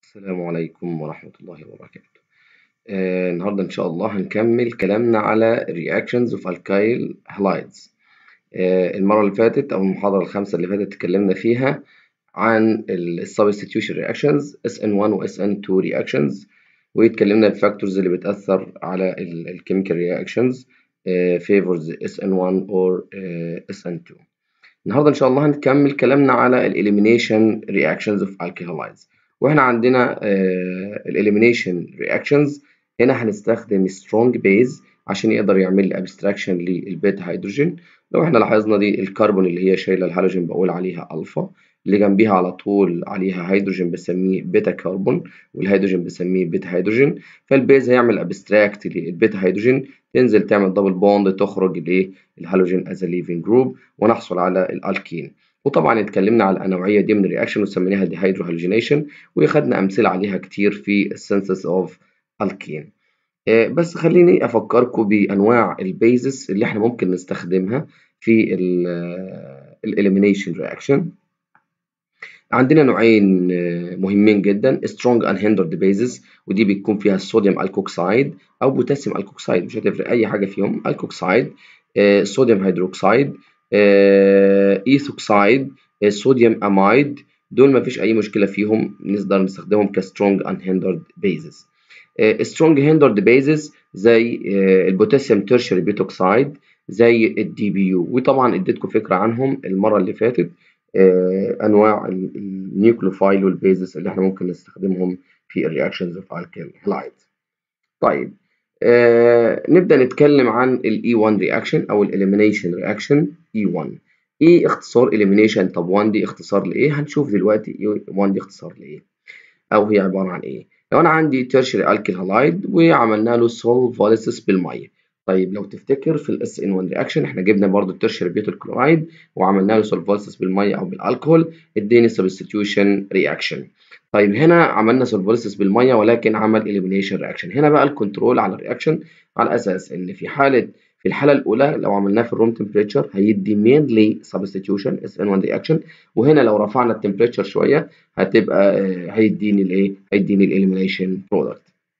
السلام عليكم ورحمة الله وبركاته آه النهاردة إن شاء الله هنكمل كلامنا على reactions of alkyl halides آه المرة اللي فاتت أو المحاضرة الخامسة اللي فاتت اتكلمنا فيها عن ال substitution reactions SN1 و SN2 reactions واتكلمنا الفاكتورز اللي بتأثر على ال chemical reactions آه favors SN1 or SN2 النهاردة إن شاء الله هنكمل كلامنا على ال elimination reactions of alkyl halides واحنا عندنا الاليمينيشن رياكشنز هنا هنستخدم سترونج بيز عشان يقدر يعمل لي ابستراكشن للبيتا هيدروجين لو احنا لاحظنا دي الكربون اللي هي شايله الهالوجين بقول عليها الفا اللي جنبيها على طول عليها هيدروجين بسميه بيتا كربون والهيدروجين بسميه بيتا هيدروجين فالبيز هيعمل ابستراكت للبيتا هيدروجين تنزل تعمل دبل بوند تخرج الايه الهالوجين از ليفنج جروب ونحصل على الالكين وطبعا اتكلمنا على النوعيه دي من الرياكشن وسميناها ديهيدروهالوجينيشن وخدنا امثله عليها كتير في السينثيس اوف الكين بس خليني افكركم بانواع البيزس اللي احنا ممكن نستخدمها في الاليمينيشن رياكشن عندنا نوعين مهمين جدا strong unhindered bases ودي بيكون فيها الصوديوم الكوكسايد او بوتاسيوم الكوكسايد مش هتفرق اي حاجه فيهم الكوكسايد صوديوم هيدروكسايد ايثوكسايد صوديوم امايد دول ما فيش اي مشكله فيهم نقدر نستخدمهم كسترونج unhindered bases سترونج hindered bases زي البوتاسيوم تيرشري بيتوكسايد زي الدي بي يو وطبعا اديتكم فكره عنهم المره اللي فاتت انواع النيوكليوفايل والبيزس اللي احنا ممكن نستخدمهم في الرياكشنز اوف الكيل هلايد طيب آه نبدأ نتكلم عن ال E1 reaction أو ال elimination reaction E1 E اختصار elimination طب 1 دي اختصار لإيه؟ هنشوف دلوقتي E1 دي اختصار لإيه أو هي عبارة عن إيه؟ لو أنا عندي tertiary alkyl halide وعملنا له solvolysis بالمية طيب لو تفتكر في ال SN1 reaction احنا جبنا برضو الترشري بيوتيل كلورايد وعملنا له solvolysis بالمية أو بالالكحول اداني substitution reaction طيب هنا عملنا سولفوليسيس بالميه ولكن عمل اليمينيشن رياكشن هنا بقى الكنترول على الرياكشن على اساس ان في حاله في الحاله الاولى لو عملناه في الروم تمبريتشر هيدي مينلي سبستيتيوشن اس ان 1 رياكشن وهنا لو رفعنا التمبريتشر شويه هتبقى هيديني الايه هيديني الاليمينيشن برودكت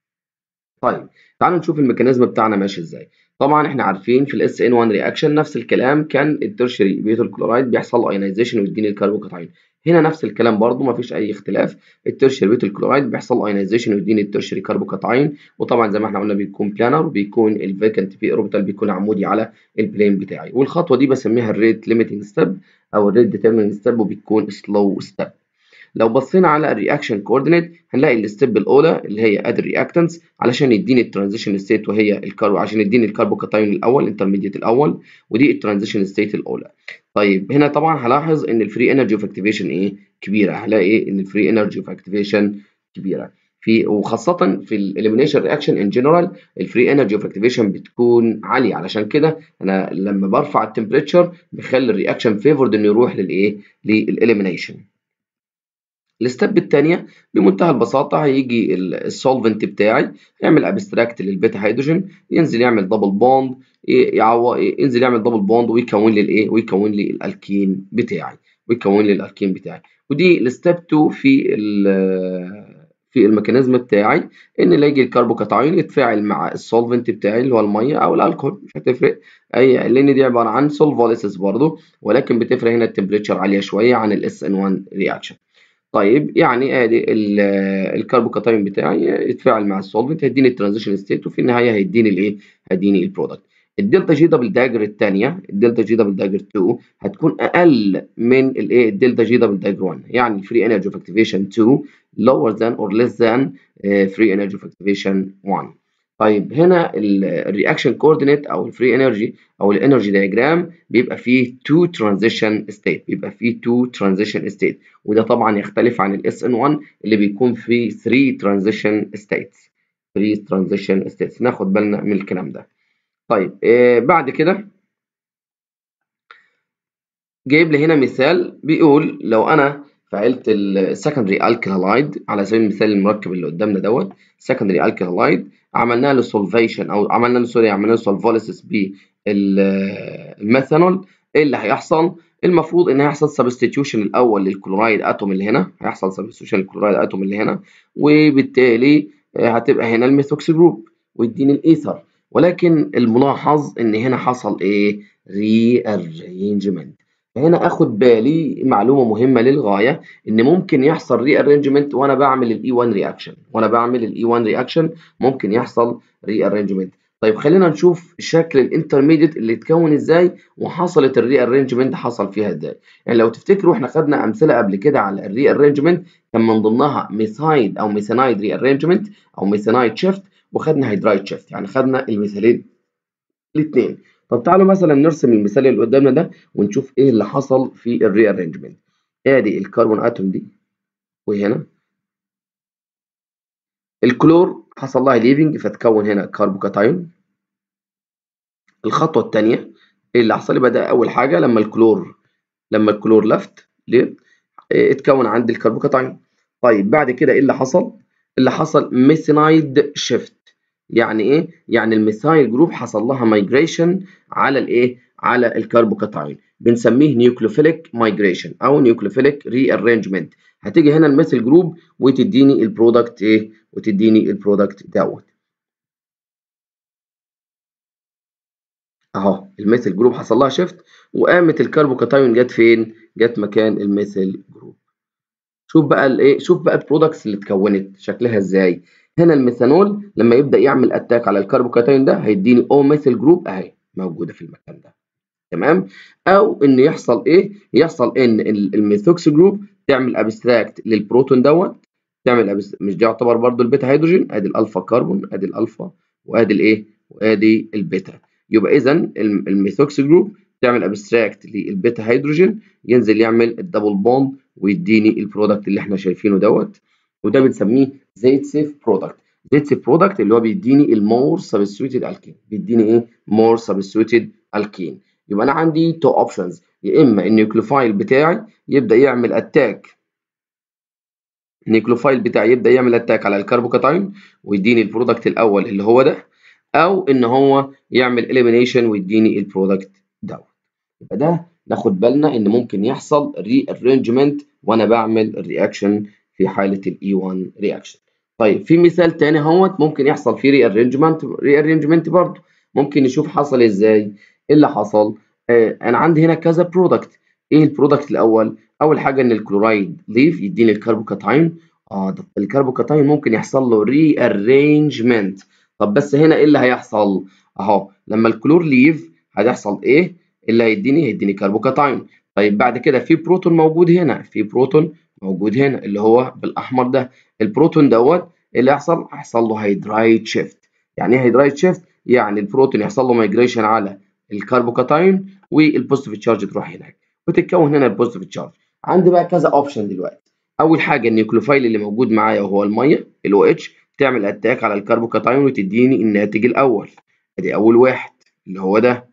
طيب تعالوا نشوف الميكانيزم بتاعنا ماشي ازاي طبعا احنا عارفين في الاس ان 1 رياكشن نفس الكلام كان الترشري بيوتيل كلورايد بيحصل له ايونايزيشن ويديني الكربوكاتاين هنا نفس الكلام برضو مفيش اي اختلاف الترشري بيوتيل كلورايد بيحصل له ايونايزيشن ويديني الترشري كربوكاتاين وطبعا زي ما احنا قلنا بيكون بلانر وبيكون الفيكنت بي اوربيتال بيكون عمودي على البلين بتاعي والخطوه دي بسميها الريت ليميتنج ستيب او الريت ديترميننج ستيب وبتكون سلو ستيب لو بصينا على الرياكشن كوردينيت هنلاقي الستيب الاولى اللي هي اد رياكتنس علشان يديني الترانزيشن ستيت وهي الكاربو عشان يديني الكربوكاتاين الاول الانترميديت الاول ودي الترانزيشن ستيت الاولى طيب هنا طبعا هلاحظ ان الفري انرجي اوف اكتيفيشن ايه كبيره هلاقي ان الفري انرجي اوف اكتيفيشن كبيره في وخاصه في الاليمينيشن رياكشن ان جنرال الفري انرجي اوف اكتيفيشن بتكون عاليه علشان كده انا لما برفع التمبريتشر بخلي الرياكشن فيفورد انه يروح للايه للاليمينيشن الستيب الثانيه بمنتهى البساطه هيجي السولفنت بتاعي يعمل ابستراكت للبيتا هيدروجين ينزل يعمل دبل بوند يعو... ينزل يعمل دبل بوند ويكون لي الايه ويكون لي الالكين بتاعي ويكون لي الالكين بتاعي ودي الستيب 2 في في الميكانيزم بتاعي ان اللي يجي الكربوكاتاين يتفاعل مع السولفنت بتاعي اللي هو الميه او الالكول مش هتفرق اي لان دي عباره عن سولفوليسيس برضه ولكن بتفرق هنا التمبريتشر عاليه شويه عن الاس ان 1 رياكشن طيب يعني ادي الكربوكاتاين بتاعي يتفاعل مع السولفنت هيديني الترانزيشن ستيت وفي النهايه هيديني الايه هيديني البرودكت الدلتا جي دبل داجر الثانيه الدلتا جي دبل داجر 2 هتكون اقل من الايه الدلتا جي دبل داجر 1 يعني الفري انرجي اوف اكتيفيشن 2 lower than or less than free energy of activation 1 طيب هنا الرياكشن كوردينيت او الفري انرجي او الانرجي دايجرام بيبقى فيه تو ترانزيشن ستيت بيبقى فيه تو ترانزيشن ستيت وده طبعا يختلف عن الاس ان 1 اللي بيكون فيه 3 ترانزيشن ستيتس 3 ترانزيشن ستيتس ناخد بالنا من الكلام ده طيب آه بعد كده جايب لي هنا مثال بيقول لو انا فعلت السكندري الكيل هالايد على سبيل المثال المركب اللي قدامنا دوت سكندري الكيل هالايد عملنا له سولفيشن او عملنا له سوري عملنا له سولفوليسيس بالميثانول ايه اللي هيحصل المفروض ان هيحصل سبستيتيوشن الاول للكلورايد اتوم اللي هنا هيحصل سبستيتيوشن للكلورايد اتوم اللي هنا وبالتالي هتبقى هنا الميثوكس جروب ويديني الايثر ولكن الملاحظ ان هنا حصل ايه ري ارينجمنت فهنا اخد بالي معلومه مهمه للغايه ان ممكن يحصل ري ارينجمنت وانا بعمل الاي 1 رياكشن وانا بعمل الاي 1 رياكشن ممكن يحصل ري ارينجمنت طيب خلينا نشوف شكل الانترميديت اللي اتكون ازاي وحصلت الري ارينجمنت حصل فيها ازاي يعني لو تفتكروا احنا خدنا امثله قبل كده على الري ارينجمنت كان من ضمنها ميثايد او ميثانايد ري ارينجمنت او ميثانايد شيفت وخدنا هيدرايد شيفت يعني خدنا المثالين الاثنين طب تعالوا مثلا نرسم المثال اللي قدامنا ده ونشوف ايه اللي حصل في الري ارينجمنت ادي الكربون اتوم دي وهنا الكلور حصل لها ليفنج فتكون هنا كربوكاتايون الخطوه الثانيه ايه اللي حصل يبقى ده اول حاجه لما الكلور لما الكلور لفت ليه اتكون عندي الكربوكاتايون طيب بعد كده ايه اللي حصل اللي حصل ميثينايد شيفت يعني ايه يعني الميثايل جروب حصل لها مايجريشن على الايه على الكربوكاتايون بنسميه نيوكليوفيليك مايجريشن او نيوكليوفيليك ري ارينجمنت هتيجي هنا الميثيل جروب وتديني البرودكت ايه وتديني البرودكت دوت اهو الميثيل جروب حصل لها شيفت وقامت الكربوكاتايون جت فين جت مكان الميثيل جروب شوف بقى الايه شوف بقى البرودكتس اللي اتكونت شكلها ازاي هنا الميثانول لما يبدا يعمل اتاك على الكربوكاتايون ده هيديني او ميثيل جروب اهي موجوده في المكان ده تمام او ان يحصل ايه يحصل ان الميثوكس جروب تعمل ابستراكت للبروتون دوت تعمل أبست... مش دي يعتبر برضو البيتا هيدروجين ادي الالفا كربون ادي الالفا وادي الايه وادي البيتا يبقى اذا الميثوكس جروب تعمل ابستراكت للبيتا هيدروجين ينزل يعمل الدبل بوند ويديني البرودكت اللي احنا شايفينه دوت وده بنسميه زيت سيف برودكت زيت سيف برودكت اللي هو بيديني المور سبستيوتد الكين بيديني ايه مور سبستيوتد الكين يبقى انا عندي تو اوبشنز يا اما النيوكليوفايل بتاعي يبدا يعمل اتاك النيوكليوفايل بتاعي يبدا يعمل اتاك على الكربوكاتاين ويديني البرودكت الاول اللي هو ده او ان هو يعمل اليمينيشن ويديني البرودكت دوت يبقى ده ناخد بالنا ان ممكن يحصل ري ارينجمنت وانا بعمل الرياكشن في حاله الاي 1 رياكشن طيب في مثال تاني اهوت ممكن يحصل فيه ري ارينجمنت ري ارينجمنت برضه ممكن نشوف حصل ازاي ايه اللي حصل آه انا عندي هنا كذا برودكت ايه البرودكت الاول اول حاجه ان الكلورايد ليف يديني الكربوكاتاين اه ده الكربوكاتاين ممكن يحصل له ري ارينجمنت طب بس هنا ايه اللي هيحصل اهو لما الكلور ليف هيحصل ايه اللي هيديني هيديني كربوكاتاين طيب بعد كده في بروتون موجود هنا في بروتون موجود هنا اللي هو بالاحمر ده البروتون دوت اللي هيحصل هيحصل له هيدرايد شيفت يعني ايه هيدرايد شيفت يعني البروتون يحصل له مايجريشن على الكربوكاتاين والبوزيتيف تشارج تروح هناك وتتكون هنا البوزيتيف تشارج عندي بقى كذا اوبشن دلوقتي اول حاجه النيوكليوفايل اللي موجود معايا وهو الميه الاو اتش تعمل اتاك على الكربوكاتاين وتديني الناتج الاول ادي اول واحد اللي هو ده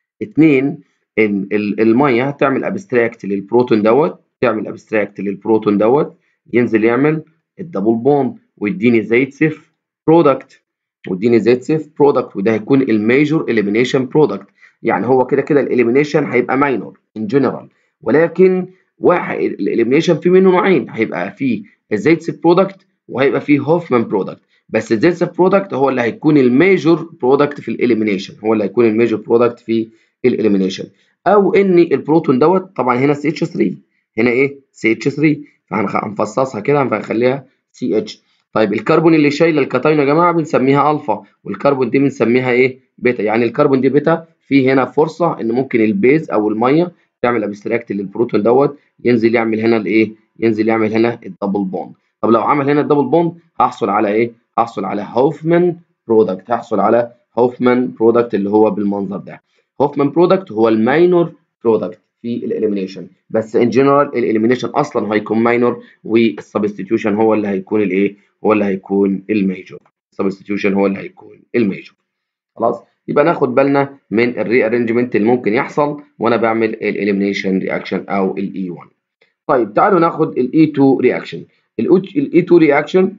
اتنين ان الميه تعمل ابستراكت للبروتون دوت تعمل ابستراكت للبروتون دوت ينزل يعمل الدبل بوند ويديني زيت سيف برودكت ويديني زيت سيف برودكت وده هيكون الميجور اليمينيشن برودكت يعني هو كده كده الاليمينيشن هيبقى ماينور ان جنرال ولكن واحد الاليمينيشن في منه نوعين هيبقى فيه الزيت سيف برودكت وهيبقى فيه هوفمان برودكت بس الزيت سيف برودكت هو اللي هيكون الميجور برودكت في الاليمينيشن هو اللي هيكون الميجور برودكت في الاليمينيشن او ان البروتون دوت طبعا هنا سي اتش 3 هنا ايه سي اتش 3 فهنفصصها كده هنخليها سي اتش طيب الكربون اللي شايله الكاتاين يا جماعه بنسميها الفا والكربون دي بنسميها ايه بيتا يعني الكربون دي بيتا في هنا فرصه ان ممكن البيز او الميه تعمل ابستراكت للبروتون دوت ينزل يعمل هنا الايه ينزل يعمل هنا الدبل بوند طب لو عمل هنا الدبل بوند هحصل على ايه هحصل على هوفمان برودكت هحصل على هوفمان برودكت اللي هو بالمنظر ده هوفمان برودكت هو الماينور برودكت في الاليمينيشن بس ان جنرال الاليمينيشن اصلا هيكون ماينور والسبستيتيوشن هو اللي هيكون الايه هو اللي هيكون الميجور السبستيتيوشن هو اللي هيكون الميجور خلاص يبقى ناخد بالنا من الري ارينجمنت اللي ممكن يحصل وانا بعمل الاليمينيشن رياكشن او الاي 1 طيب تعالوا ناخد الاي 2 رياكشن الاي 2 رياكشن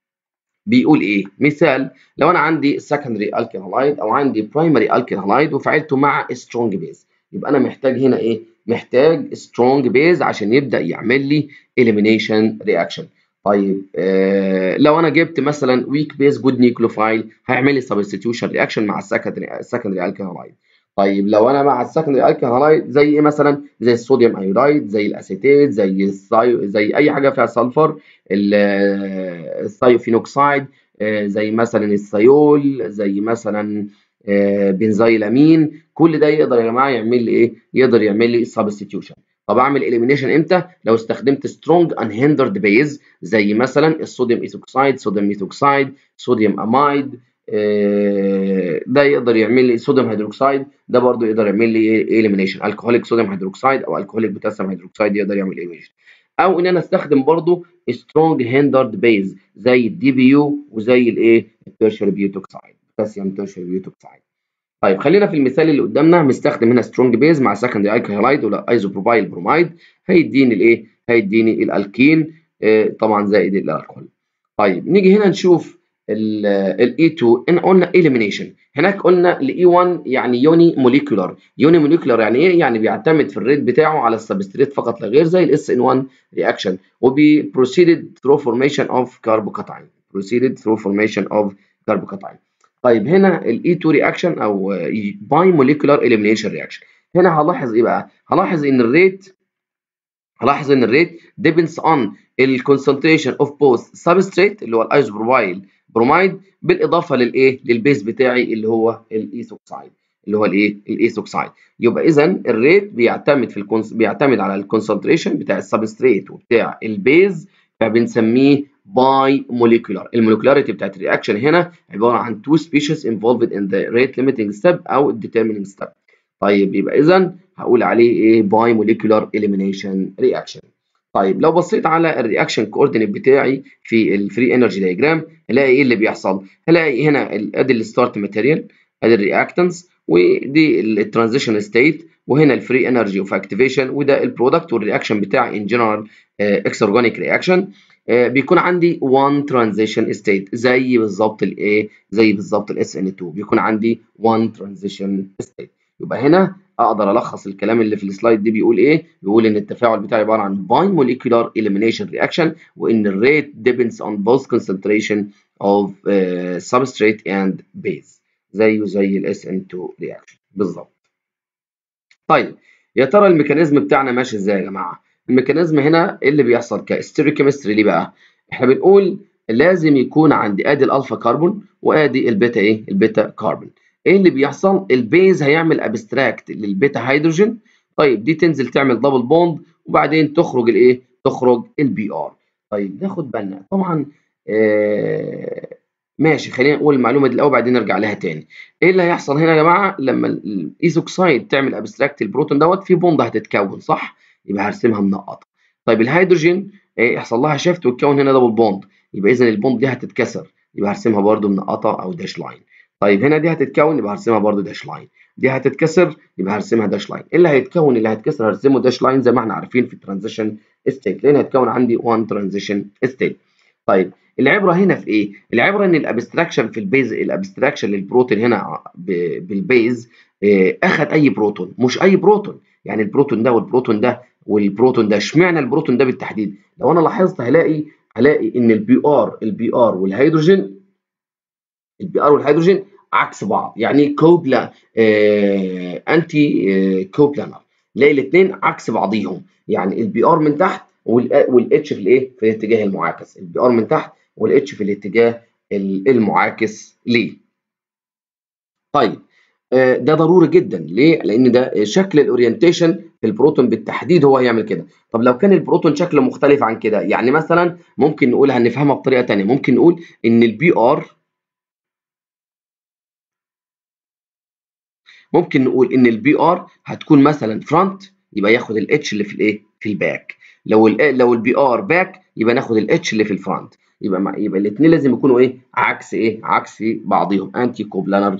بيقول ايه مثال لو انا عندي secondary alkyl halide او عندي primary alkyl halide وفعلته مع strong base يبقى انا محتاج هنا ايه محتاج سترونج بيز عشان يبدا يعمل لي اليمينيشن رياكشن طيب آه لو انا جبت مثلا ويك بيز جود نيوكليوفايل هيعمل لي سبستيوشن رياكشن مع السكندري السكندري الكهولايد طيب لو انا مع السكندري الكهولايد زي ايه مثلا زي الصوديوم ايودايد زي الاسيتيت زي السايو زي اي حاجه فيها سلفر الثايوفينوكسايد آه زي مثلا السيول زي مثلا آه بنزيلامين كل ده يقدر يا جماعه يعمل لي ايه يقدر يعمل لي سبستيوشن طب اعمل اليمينيشن امتى لو استخدمت سترونج انهندرد بيز زي مثلا الصوديوم ايثوكسايد صوديوم ميثوكسايد صوديوم امايد ده يقدر يعمل لي صوديوم هيدروكسيد ده برضو يقدر يعمل لي اليمينيشن الكحوليك صوديوم هيدروكسيد او الكحوليك بوتاسيوم هيدروكسيد يقدر يعمل اليمينيشن او ان انا استخدم برضو سترونج هندرد بيز زي الدي بي يو وزي الايه التيرشري بيوتوكسيد بوتاسيوم تيرشري بيوتوكسيد طيب خلينا في المثال اللي قدامنا مستخدم هنا سترونج بيز مع سكندري الكحولايد ولا ايزوبروبايل برومايد هيديني الايه هيديني الالكين آه طبعا زائد الالكحول طيب نيجي هنا نشوف الاي 2 ان قلنا اليمينيشن هناك قلنا الاي 1 يعني يوني موليكولار يوني موليكولار يعني ايه يعني بيعتمد في الريت بتاعه على السبستريت فقط لا غير زي الاس ان 1 رياكشن وبي proceeded through formation of carbocation proceeded through formation of carbocation طيب هنا الاي 2 رياكشن او باي موليكولار اليمينيشن رياكشن هنا هلاحظ ايه بقى هلاحظ ان الريت هلاحظ ان الريت depends on الكونسنتريشن اوف بوث سبستريت اللي هو الايزوبروبايل برومايد بالاضافه للايه للبيز بتاعي اللي هو الايثوكسايد اللي هو الايه الايثوكسايد يبقى اذا الريت بيعتمد في الكونس بيعتمد على الكونسنتريشن بتاع السبستريت وبتاع البيز فبنسميه باي موليكولار الموليكولاريتي بتاعت الرياكشن هنا عباره عن two species involved in the rate limiting step او determining step طيب يبقى اذا هقول عليه ايه باي موليكولار اليمينيشن رياكشن طيب لو بصيت على الرياكشن كوردينيت بتاعي في الفري انرجي دايجرام هلاقي ايه اللي بيحصل هلاقي هنا ادي الستارت ماتيريال ادي الرياكتنس ودي الترانزيشن ستيت وهنا الفري انرجي اوف اكتيفيشن وده البرودكت والرياكشن بتاعي ان جنرال اكس اورجانيك رياكشن بيكون عندي 1 ترانزيشن ستيت زي بالظبط الايه زي بالظبط الاس ان 2 بيكون عندي 1 ترانزيشن ستيت يبقى هنا اقدر الخص الكلام اللي في السلايد دي بيقول ايه بيقول ان التفاعل بتاعي عباره عن باي موليكولار elimination reaction وان الريت depends on both concentration of uh, substrate and base زيه زي ال SN2 reaction بالظبط طيب يا ترى الميكانيزم بتاعنا ماشي ازاي يا جماعه الميكانيزم هنا اللي بيحصل كاستيريوكيمستري ليه بقى احنا بنقول لازم يكون عندي ادي الالفا كربون وادي البيتا ايه البيتا كربون ايه اللي بيحصل البيز هيعمل ابستراكت للبيتا هيدروجين طيب دي تنزل تعمل دبل بوند وبعدين تخرج الايه تخرج البي ار طيب ناخد بالنا طبعا آه ماشي خلينا نقول المعلومه دي الاول بعدين نرجع لها تاني ايه اللي هيحصل هنا يا جماعه لما الايزوكسايد تعمل ابستراكت البروتون دوت في بوند هتتكون صح يبقى هرسمها منقطه طيب الهيدروجين إيه يحصل لها شيفت وتكون هنا دبل بوند يبقى اذا البوند دي هتتكسر يبقى هرسمها برده منقطه او داش لاين طيب هنا دي هتتكون يبقى هرسمها برده داش لاين دي هتتكسر يبقى هرسمها داش لاين اللي هيتكون اللي هيتكسر هرسمه داش لاين زي ما احنا عارفين في الترانزيشن ستيت لان هيتكون عندي 1 ترانزيشن ستيت طيب العبره هنا في ايه العبره ان الابستراكشن في البيز الابستراكشن للبروتين هنا بالبيز إيه اخذ اي بروتون مش اي بروتون يعني البروتون ده والبروتون ده والبروتون ده اشمعنى البروتون ده بالتحديد لو انا لاحظت هلاقي هلاقي ان البي ار البي ار والهيدروجين البي ار والهيدروجين عكس بعض يعني كوبلا آه انتي آه كوبلانر نلاقي الاثنين عكس بعضيهم يعني البي ار من تحت والاتش في الايه في الاتجاه المعاكس البي ار من تحت والاتش في الاتجاه المعاكس ليه طيب آه ده ضروري جدا ليه لان ده شكل الاورينتيشن في البروتون بالتحديد هو هيعمل كده طب لو كان البروتون شكله مختلف عن كده يعني مثلا ممكن نقول هنفهمها بطريقه ثانيه ممكن نقول ان البي ار ممكن نقول ان البي ار هتكون مثلا فرونت يبقى ياخد الاتش اللي في الايه في الباك لو ال لو البي ار باك يبقى ناخد الاتش اللي في الفرونت يبقى مع يبقى الاثنين لازم يكونوا ايه عكس ايه عكس بعضهم انتي كوبلانر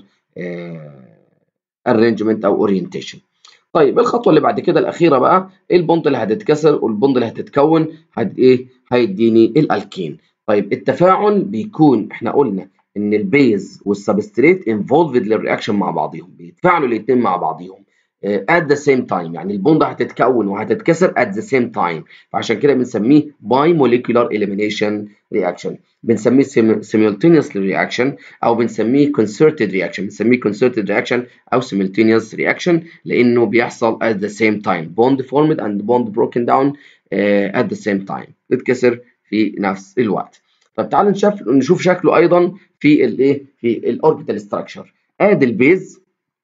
ارينجمنت او اورينتيشن طيب الخطوه اللي بعد كده الاخيره بقى البوند اللي هتتكسر والبوند اللي هتتكون هت ايه هيديني الالكين طيب التفاعل بيكون احنا قلنا ان البيز والسبستريت انفولفد للرياكشن مع بعضهم بيتفاعلوا الاثنين مع بعضهم at the same time يعني البوند هتتكون وهتتكسر at the same time فعشان كده بنسميه باي molecular elimination reaction بنسميه simultaneous reaction او بنسميه concerted reaction بنسميه concerted reaction او simultaneous reaction لانه بيحصل at the same time bond formed and bond broken down uh, at the same time بتكسر في نفس الوقت طب تعالوا نشوف نشوف شكله ايضا في الايه في الاوربيتال ستراكشر ادي البيز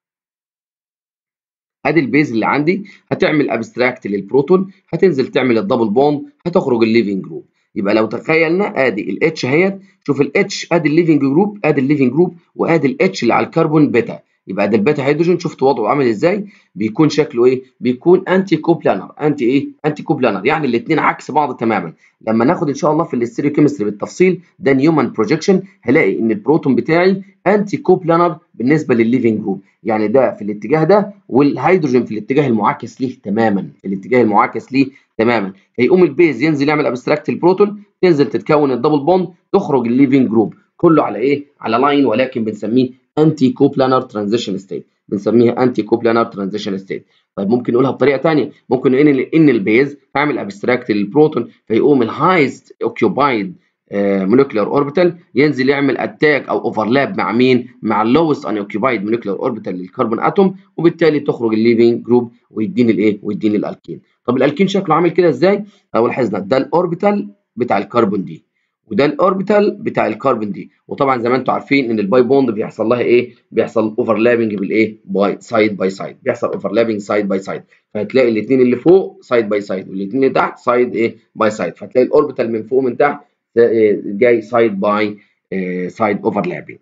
ادي البيز اللي عندي هتعمل ابستراكت للبروتون هتنزل تعمل الدبل بوند هتخرج الليفنج جروب يبقى لو تخيلنا ادي الاتش اهيت شوف الاتش ادي الليفنج جروب ادي الليفنج جروب وادي الاتش اللي على الكربون بيتا يبقى ده البيتا هيدروجين شفت وضعه عامل ازاي بيكون شكله ايه بيكون انتي كوبلانر انتي ايه انتي كوبلانر يعني الاثنين عكس بعض تماما لما ناخد ان شاء الله في الاستيريوكيمستري بالتفصيل ده نيومان بروجيكشن هلاقي ان البروتون بتاعي انتي كوبلانر بالنسبه للليفنج جروب يعني ده في الاتجاه ده والهيدروجين في الاتجاه المعاكس ليه تماما في الاتجاه المعاكس ليه تماما فيقوم البيز ينزل يعمل ابستراكت البروتون تنزل تتكون الدبل بوند تخرج الليفنج جروب كله على ايه على لاين ولكن بنسميه انتي كوبلانر ترانزيشن ستيت بنسميها انتي كوبلانر ترانزيشن ستيت طيب ممكن نقولها بطريقه ثانيه ممكن نقول ان ان البيز هعمل ابستراكت للبروتون فيقوم الهايست اوكيوبايد مولكيولار اوربيتال ينزل يعمل اتاك او اوفرلاب مع مين مع اللوست ان اوكيوبايد مولكيولار اوربيتال للكربون اتوم وبالتالي تخرج الليفنج جروب ويديني الايه ويديني الالكين طب الالكين شكله عامل كده ازاي او لاحظنا ده الاوربيتال بتاع الكربون دي وده الاوربيتال بتاع الكربون دي وطبعا زي ما انتم عارفين ان الباي بوند بيحصل لها ايه بيحصل اوفرلابنج بالايه باي سايد باي سايد بيحصل اوفرلابنج سايد باي سايد فهتلاقي الاثنين اللي فوق سايد باي سايد والاثنين اللي تحت سايد ايه باي سايد فهتلاقي الاوربيتال من فوق ومن تحت جاي سايد باي سايد اوفرلابنج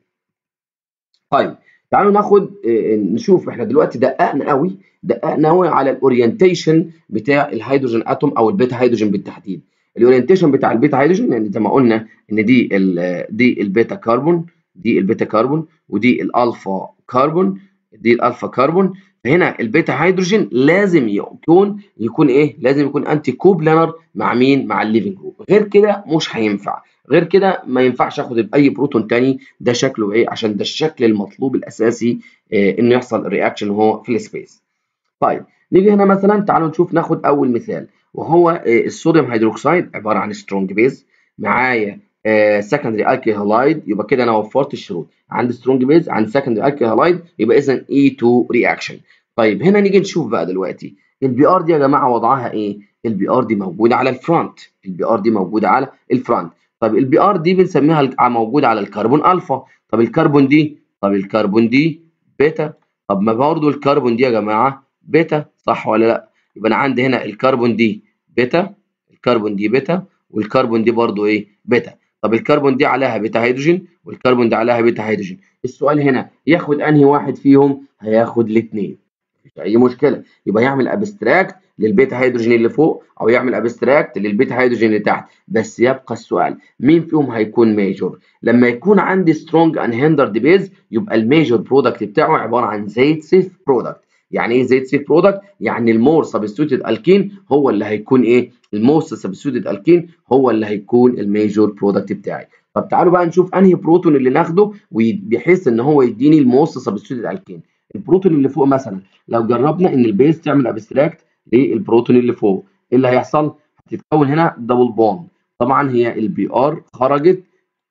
طيب تعالوا ناخد نشوف احنا دلوقتي دققنا قوي دققنا قوي على الاورينتيشن بتاع الهيدروجين اتوم او البيتا هيدروجين بالتحديد الاورينتيشن بتاع البيتا هيدروجين يعني زي ما قلنا ان دي ال دي البيتا كربون دي البيتا كربون ودي الالفا كربون دي الالفا كربون فهنا البيتا هيدروجين لازم يكون يكون ايه لازم يكون انتي كوبلانر مع مين مع الليفنج جروب غير كده مش هينفع غير كده ما ينفعش اخد اي بروتون تاني ده شكله ايه عشان ده الشكل المطلوب الاساسي إيه انه يحصل الرياكشن هو في السبيس طيب نيجي هنا مثلا تعالوا نشوف ناخد اول مثال وهو الصوديوم هيدروكسيد عباره عن سترونج بيز معايا سكندري الكي هالايد يبقى كده انا وفرت الشروط عندي سترونج بيز عندي سكندري الكي هالايد يبقى اذا اي 2 رياكشن طيب هنا نيجي نشوف بقى دلوقتي البي ار دي يا جماعه وضعها ايه البي ار دي موجوده على الفرونت البي ار دي موجوده على الفرونت طب البي ار دي بنسميها موجوده على الكربون الفا طب الكربون دي طب الكربون دي بيتا طب ما برضه الكربون دي يا جماعه بيتا صح ولا لا يبقى انا عندي هنا الكربون دي بيتا الكربون دي بيتا والكربون دي برضو ايه بيتا طب الكربون دي عليها بيتا هيدروجين والكربون دي عليها بيتا هيدروجين السؤال هنا ياخد انهي واحد فيهم هياخد الاثنين مفيش اي مشكله يبقى يعمل ابستراكت للبيتا هيدروجين اللي فوق او يعمل ابستراكت للبيتا هيدروجين اللي تحت بس يبقى السؤال مين فيهم هيكون ميجور لما يكون عندي سترونج ان هيندرد بيز يبقى الميجور برودكت بتاعه عباره عن زيت سيف برودكت يعني ايه زيت سيف برودكت يعني المور سبستيوتد الكين هو اللي هيكون ايه الموست سبستيوتد الكين هو اللي هيكون الميجور برودكت بتاعي طب تعالوا بقى نشوف انهي بروتون اللي ناخده بحيث ان هو يديني الموست سبستيوتد الكين البروتون اللي فوق مثلا لو جربنا ان البيز تعمل ابستراكت للبروتون اللي فوق ايه اللي هيحصل هتتكون هنا دبل بوند طبعا هي البي ار خرجت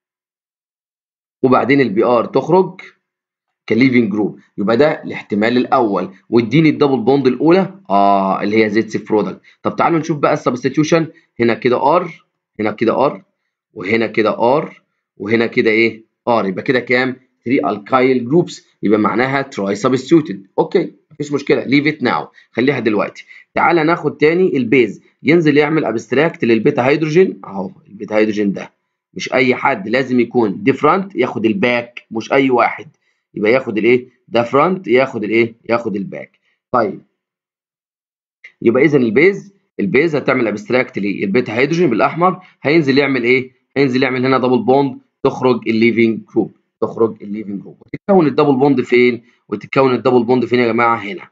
وبعدين البي ار تخرج كليفنج جروب يبقى ده الاحتمال الاول واديني الدبل بوند الاولى اه اللي هي زد سيف برودكت طب تعالوا نشوف بقى السبستيتيوشن هنا كده ار هنا كده ار وهنا كده ار وهنا كده ايه ار يبقى كده كام 3 الكايل جروبس يبقى معناها تراي سبستيوتد اوكي مفيش مشكله ليف ات ناو خليها دلوقتي تعالى ناخد تاني البيز ينزل يعمل ابستراكت للبيتا هيدروجين اهو البيتا هيدروجين ده مش اي حد لازم يكون ديفرنت ياخد الباك مش اي واحد يبقى ياخد الايه ده فرونت ياخد الايه ياخد الباك طيب يبقى اذا البيز البيز هتعمل ابستراكت للبيتا هيدروجين بالاحمر هينزل يعمل ايه هينزل يعمل هنا دبل بوند تخرج الليفنج جروب تخرج الليفنج جروب وتتكون الدبل بوند فين وتتكون الدبل بوند فين يا جماعه هنا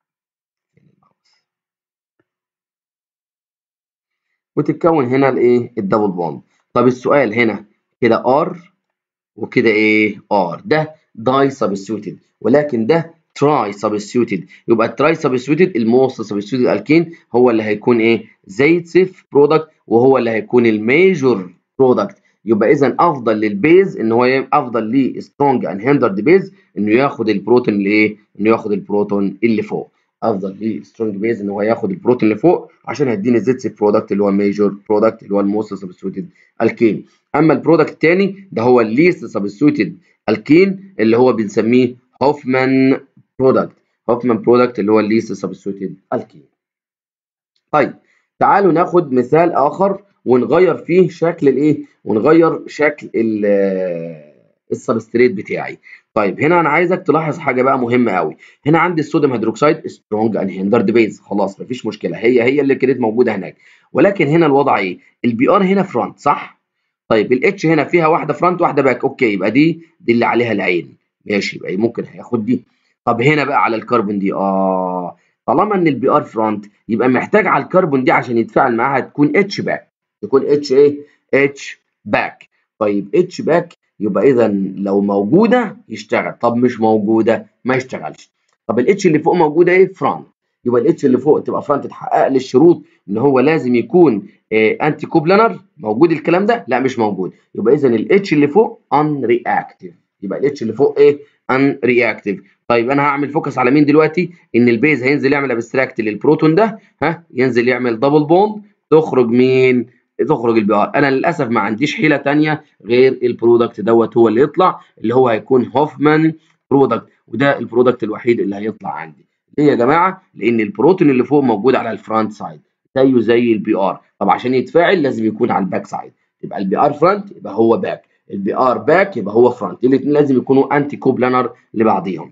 وتتكون هنا الايه الدبل بوند طب السؤال هنا كده ار وكده ايه ار ده داي سبستيوتد ولكن ده تراي سبستيوتد يبقى التراي سبستيوتد الموست سبستيوتد الكين هو اللي هيكون ايه زيت سيف برودكت وهو اللي هيكون الميجور برودكت يبقى اذا افضل للبيز ان هو افضل ليه سترونج اند هندرد بيز انه ياخد البروتون اللي ايه انه ياخد البروتون اللي فوق افضل ليه سترونج بيز ان هو ياخد البروتون اللي فوق عشان هيديني زيت سيف برودكت اللي هو الميجور برودكت اللي هو الموست سبستيوتد الكين اما البرودكت الثاني ده هو الليست سبستيوتد الكين اللي هو بنسميه هوفمان برودكت هوفمان برودكت اللي هو الليست سبستيوتد الكين طيب تعالوا ناخد مثال اخر ونغير فيه شكل الايه ونغير شكل السبستريت بتاعي طيب هنا انا عايزك تلاحظ حاجه بقى مهمه قوي هنا عندي الصوديوم هيدروكسيد سترونج اند هندرد بيز خلاص مفيش مشكله هي هي اللي كانت موجوده هناك ولكن هنا الوضع ايه البي ار هنا فرونت صح طيب الاتش هنا فيها واحده فرونت واحده باك اوكي يبقى دي دي اللي عليها العين ماشي يبقى ممكن هياخد دي طب هنا بقى على الكربون دي اه طالما ان البي ار فرونت يبقى محتاج على الكربون دي عشان يتفاعل معاها تكون اتش باك تكون اتش ايه اتش باك طيب اتش باك يبقى اذا لو موجوده يشتغل طب مش موجوده ما يشتغلش طب الاتش اللي فوق موجوده ايه فرونت يبقى الاتش اللي فوق تبقى فرونت تحقق لي الشروط ان هو لازم يكون إيه انتي كوبلانر موجود الكلام ده لا مش موجود يبقى اذا الاتش اللي فوق ان رياكتيف يبقى الاتش اللي فوق ايه ان رياكتيف طيب انا هعمل فوكس على مين دلوقتي ان البيز هينزل يعمل ابستراكت للبروتون ده ها ينزل يعمل دبل بوند تخرج مين تخرج البي ار انا للاسف ما عنديش حيله ثانيه غير البرودكت دوت هو اللي يطلع اللي هو هيكون هوفمان برودكت وده البرودكت الوحيد اللي هيطلع عندي ليه يا جماعه لان البروتون اللي فوق موجود على الفرونت سايد زيه زي البي ار طب عشان يتفاعل لازم يكون على الباك سايد يبقى البي ار فرونت يبقى هو باك البي ار باك يبقى هو فرونت الاثنين لازم يكونوا انتي كوبلانر لبعضيهم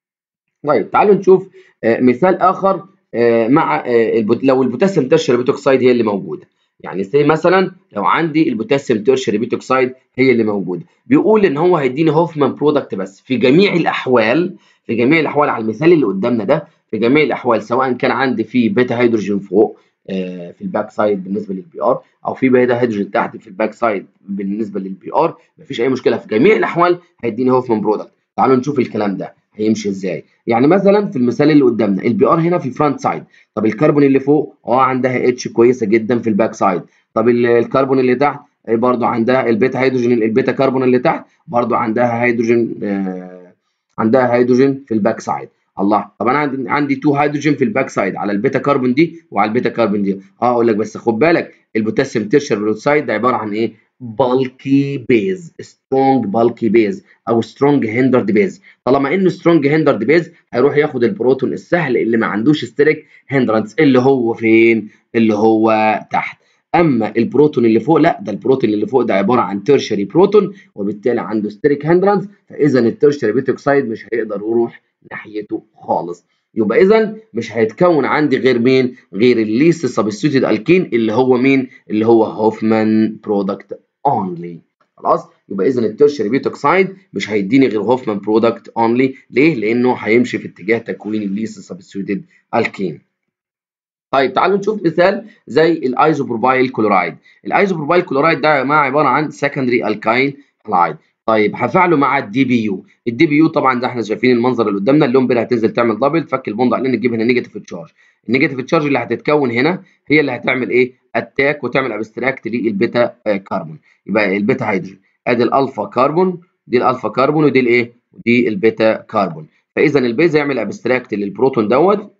طيب تعالوا نشوف مثال اخر مع لو البوتاسيوم ترشري بيتوكسيد هي اللي موجوده يعني زي مثلا لو عندي البوتاسيوم ترشري بيتوكسيد هي اللي موجوده بيقول ان هو هيديني هوفمان برودكت بس في جميع الاحوال في جميع الاحوال على المثال اللي قدامنا ده في جميع الاحوال سواء كان عندي في بيتا هيدروجين فوق في الباك سايد بالنسبه للبي ار او في بيتا هيدروجين تحت في الباك سايد بالنسبه للبي ار مفيش اي مشكله في جميع الاحوال هيديني هوفمان برودكت تعالوا نشوف الكلام ده هيمشي ازاي يعني مثلا في المثال اللي قدامنا البي ار هنا في الفرونت سايد طب الكربون اللي فوق اه عندها اتش كويسه جدا في الباك سايد طب الكربون اللي تحت برضو عندها البيتا هيدروجين البيتا كربون اللي تحت برضو عندها هيدروجين آه عندها هيدروجين في الباك سايد الله طب انا عندي عندي 2 هيدروجين في الباك سايد على البيتا كربون دي وعلى البيتا كربون دي اه اقول لك بس خد بالك البوتاسيوم تيرشر بروتسايد ده عباره عن ايه bulky base strong bulky base او strong hindered base طالما انه strong hindered base هيروح ياخد البروتون السهل اللي ما عندوش ستريك هندرنس اللي هو فين اللي هو تحت اما البروتون اللي فوق لا ده البروتون اللي فوق ده عباره عن تيرشري بروتون وبالتالي عنده ستريك هندرنس فاذا التيرشري بيتوكسايد مش هيقدر يروح ناحيته خالص يبقى اذا مش هيتكون عندي غير مين غير الليست سبستيوتد الكين اللي هو مين اللي هو هوفمان برودكت اونلي خلاص يبقى اذا التيرشري بيوتوكسايد مش هيديني غير هوفمان برودكت اونلي ليه لانه هيمشي في اتجاه تكوين الليست سبستيوتد الكين طيب تعالوا نشوف مثال زي الايزوبروبايل كلورايد الايزوبروبايل كلورايد ده يا جماعه عباره عن سكندري الكاين هلايد طيب هفعله مع الدي بي يو الدي بي يو طبعا زي احنا شايفين المنظر اللي قدامنا اللون بير هتنزل تعمل دبل تفك البوند على ان تجيب هنا نيجاتيف تشارج النيجاتيف تشارج اللي هتتكون هنا هي اللي هتعمل ايه اتاك وتعمل ابستراكت للبيتا كربون يبقى البيتا هيدروجين ادي الالفا كربون دي الالفا كربون ودي الايه ودي البيتا كربون فاذا البيز يعمل ابستراكت للبروتون دوت